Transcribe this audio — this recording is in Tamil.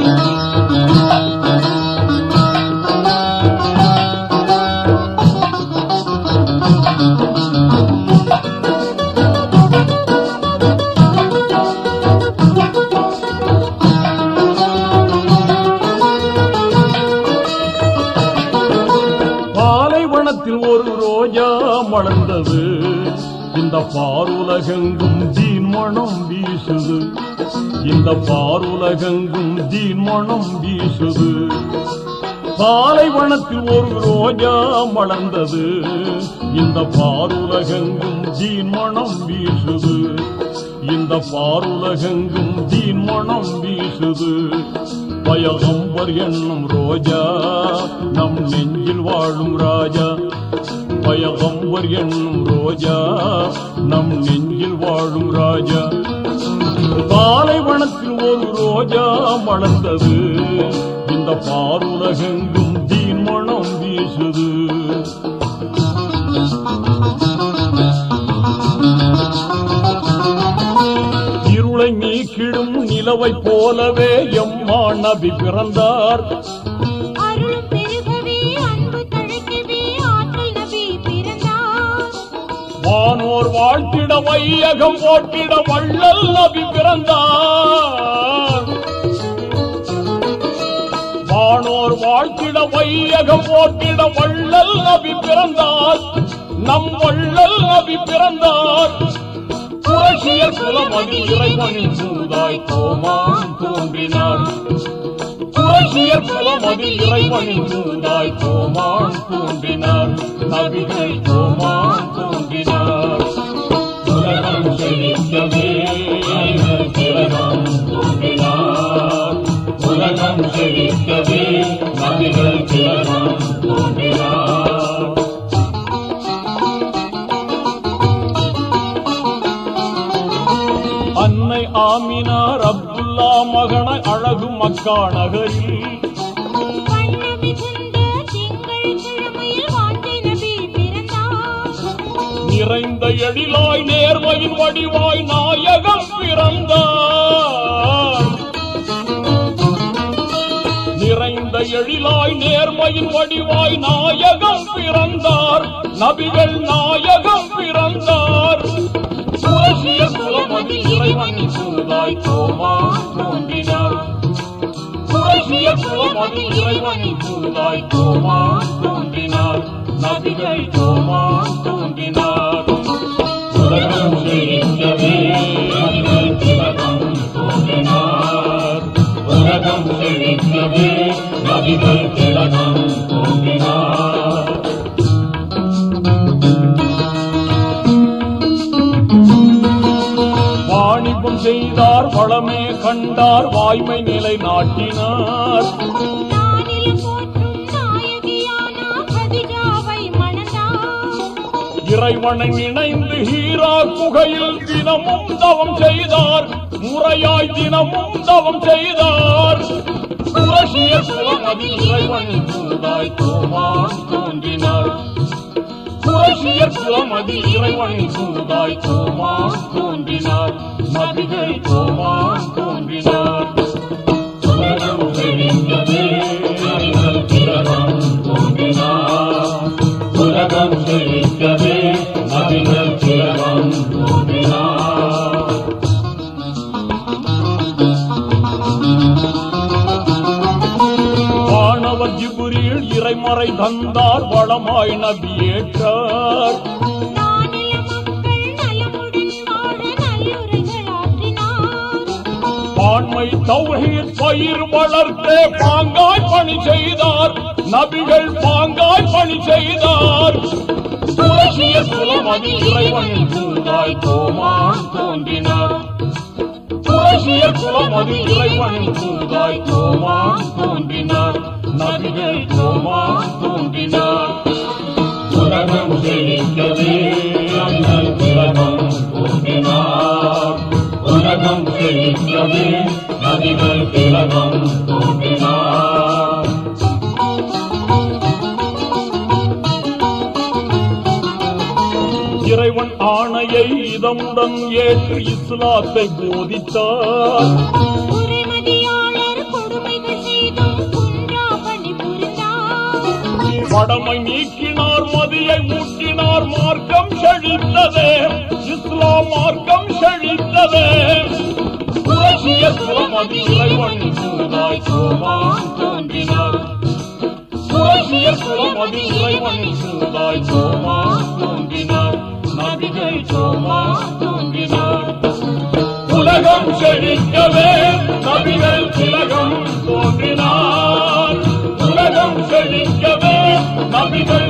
பாலைவனத்தில் ஒரு ரோஜா மலர்ந்தது இந்த பாருலகெங்கும் ஜீன் மணம் வீசுது இந்த பாருலகெங்கும் ஜீன் மணம் வீசுது பாலைவனத்தில் ஒரு ரோஜா மலர்ந்தது இந்த பாருலகெங்கும் ஜீன் மணம் வீசுது இந்த பாருலகெங்கும் ஜீன் மணம் வீசுது பயகம்பர் என்னும் ரோஜா நம் நெஞ்சில் வாழும் ராஜா பயகம்பர் என்னும் ரோஜா நம் நெஞ்சில் வாழும் ராஜா பாலைவனத்தில் ஒரு ரோஜா மலர்ந்தது இந்த பாருலகெங்கும் தீன் மணம் வீசுது இருளை நீக்கிடும் நிலவை போலவே எம்மா நபி பிறந்தார் அருளும் பெருகவே அன்பு தழைக்கவே ஆற்றல் நபி பிறந்தார் வானோர் வாழ்த்திட வையகம் போட்டிட வள்ளல் நபி பிறந்தார் வானோர் வாழ்த்திட வையகம் போட்டிட வள்ளல் நபி பிறந்தார் நம் வள்ளல் நபி பிறந்தார் புரட்சியர் குலமதி இறைவனின் சூதாய் கோமான் தோன்றினார் புரட்சியர் குலமதி இறைவனின் சூதாய் கோமான் தோன்றினார் நபிகள் கோமான் தோன்றினார் உலகம் செழிக்கவே திலகம் தோன்றினார் உலகம் செழிக்கவே நபிகள் திலகம் தோன்றினார் அன்னை ஆமினார் அப்துல்லா மகனை அழகு மக்கா நகரில் வண்ண மிகுந்த திங்கள் கிழமையில் வாழ்ந்த நபி பிறந்தார் நிறைந்த எழிலாய் நேர்மையின் வடிவாய் நாயகம் பிறந்தார் நிறைந்த எழிலாய் நேர்மையின் வடிவாய் நாயகம் பிறந்தார் நபிகள் நாயகம் பிறந்தார் புரட்சிய குலமதி இறைவனின் சூதாய் கோமான் தோன்றினார் புரட்சிய குலமதி இறைவனின் சூதாய் கோமான் தோன்றினார் நபிகள் கோமான் தோன்றினார் உலகம் செழிக்கவே நபிகள் திலகம் தோன்றினார் உலகம் செழிக்கவே நபிகள் திலகம் தோன்றினார் வாணிபம் செய்தார் வளமே கண்டார் வாய்மை நிலை நாட்டினார் நானிலம் போற்றும் நாயகியான கதிஜாவை மணந்தார் இறைவனை இணைந்து ஹீரா குகையில் தினமும் தவம் செய்தார் முறையாய் தினமும் தவம் செய்தார் புரட்சிய குலமதி இறைவனின் சூதாய் கோமான் தோன்றினார் புரட்சிய குலமதி இறைவனின் சூதாய் கோமான் தோன்றினார் நபிகள் கோமான் தோன்றினார் உலகம் செழிக்கவே நபிகள் திலகம் தோன்றினார் உலகம் செழிக்கவே நபிகள் திலகம் தோன்றினார் வானவர் ஜிபுரில் இறைமறை தந்தார் வளமாய் நபியேற்றார் நானில மக்கள் நலமுடன் வாழ நல்லுரைகள் ஆற்றினார் பான்மை தௌஹீத் பயிர் வளர்த்தே பாங்காய் பணி செய்தார் நபிகள் பாங்காய் பணி செய்தார் புரட்சிய குலமதி இறைவனின் சூதாய் கோமான் தோன்றினார் புரட்சிய குலமதி இறைவனின் சூதாய் கோமான் தோன்றினார் நபிகள் கோமான் தோன்றினார் உலகம் செழிக்கவே அண்ணல் திலகம் தோன்றினார் உலகம் செழிக்கவே நதிகள் திலகம் தோன்றினார் இறைவன் ஆணையை இதமுடன் ஏற்று இஸ்லாத்தை போதித்தார் குறைமதியாளர் கொடுமைகள் மடமை நீக்கினார் மதியை ஊட்டினார் மார்க்கம் செழித்ததே இஸ்லாம் மார்க்கம் செழித்ததே புரட்சிய குலமதி இறைவன் சூதாய் சோமான் தோன்றினார் புரட்சிய குலமதி இறைவன் சூதாய் சோமான் தோன்றினார் நபிகள் சோமான் தோன்றினார் உலகம் செழிக்கவே நபிகள் திலகம் தோன்றினார் உலகம் செழிக்கவே நபிகள்